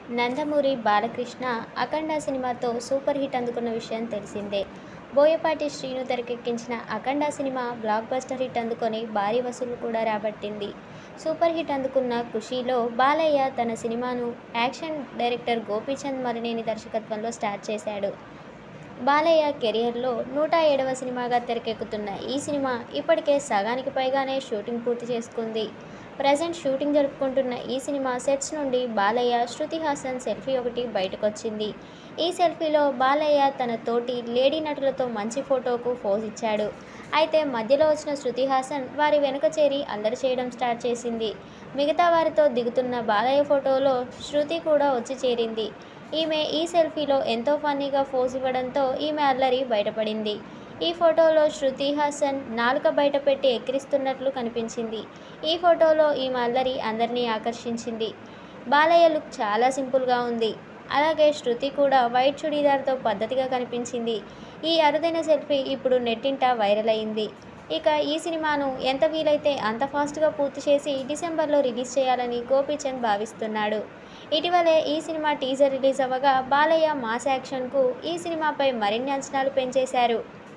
నందమూరి బాలకృష్ణ అఖండ సినిమాతో super hit అందుకున్న విషయం తెలిసిందే బోయపాటి శ్రీను తెరకెక్కించిన Akhanda cinema blockbuster hit అందుకొని భారీ వసూలు కూడా రాబట్టింది సూపర్ హిట్ అందుకున్న ఖుషీలో బాలయ్య తన సినిమాను యాక్షన్ డైరెక్టర్ గోపీచంద్ మరినేని దర్శకత్వంలో స్టార్ట్ చేశాడు బాలయ్య కెరియర్లో నూట ఏడవ సినిమాగా తెరకెక్కుతున్న ఈ సినిమా ఇప్పటికే సగానికి పైగానే షూటింగ్ పూర్తి చేసుకుంది ప్రజెంట్ షూటింగ్ జరుపుకుంటున్న ఈ సినిమా సెట్స్ నుండి బాలయ్య శృతి హాసన్ సెల్ఫీ ఒకటి బయటకొచ్చింది ఈ సెల్ఫీలో బాలయ్య తన తోటి లేడీ నటులతో మంచి ఫోటోకు పోజ్ ఇచ్చాడు అయితే మధ్యలో వచ్చిన శృతి హాసన్ వారి వెనుక చేరి అల్లరి చేయడం స్టార్ట్ చేసింది మిగతా వారితో దిగుతున్న బాలయ్య ఫోటోలో శృతి కూడా వచ్చి చేరింది ఈమె ఈ సెల్ఫీలో ఎంతో ఫన్నీగా పోజ్ ఇవ్వడంతో ఈమె అల్లరి బయటపడింది ఈ ఫోటోలో శృతి హాసన్ నాలుక బయట పెట్టి ఎక్కిరిస్తున్నట్లు కనిపించింది ఈ ఫోటోలో ఈమె అల్లరి అందరినీ ఆకర్షించింది బాలయ్య లుక్ చాలా సింపుల్గా ఉంది అలాగే శృతి కూడా వైట్ చుడీదార్తో పద్ధతిగా కనిపించింది ఈ అరుదైన సెల్ఫీ ఇప్పుడు నెట్టింట వైరల్ అయింది ఇక ఈ సినిమాను ఎంత వీలైతే అంత ఫాస్ట్గా పూర్తి చేసి డిసెంబర్లో రిలీజ్ చేయాలని గోపీచంద్ భావిస్తున్నాడు ఇటీవలే ఈ సినిమా టీజర్ రిలీజ్ అవ్వగా బాలయ్య మాస్ యాక్షన్కు ఈ సినిమాపై మరిన్ని అంచనాలు పెంచేశారు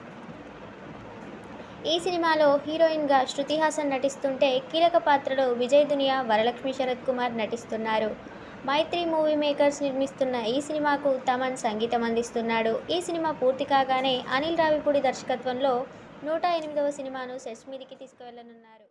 ఈ సినిమాలో హీరోయిన్గా శృతి హాసన్ నటిస్తుంటే కీలక పాత్రలో విజయ్ దునియా వరలక్ష్మి శరత్ కుమార్ నటిస్తున్నారు మైత్రి మూవీ మేకర్స్ నిర్మిస్తున్న ఈ సినిమాకు తమన్ సంగీతం అందిస్తున్నాడు ఈ సినిమా పూర్తి కాగానే అనిల్ రావిపూడి దర్శకత్వంలో నూట ఎనిమిదవ సినిమాను సెట్స్ మీదికి తీసుకువెళ్లనున్నారు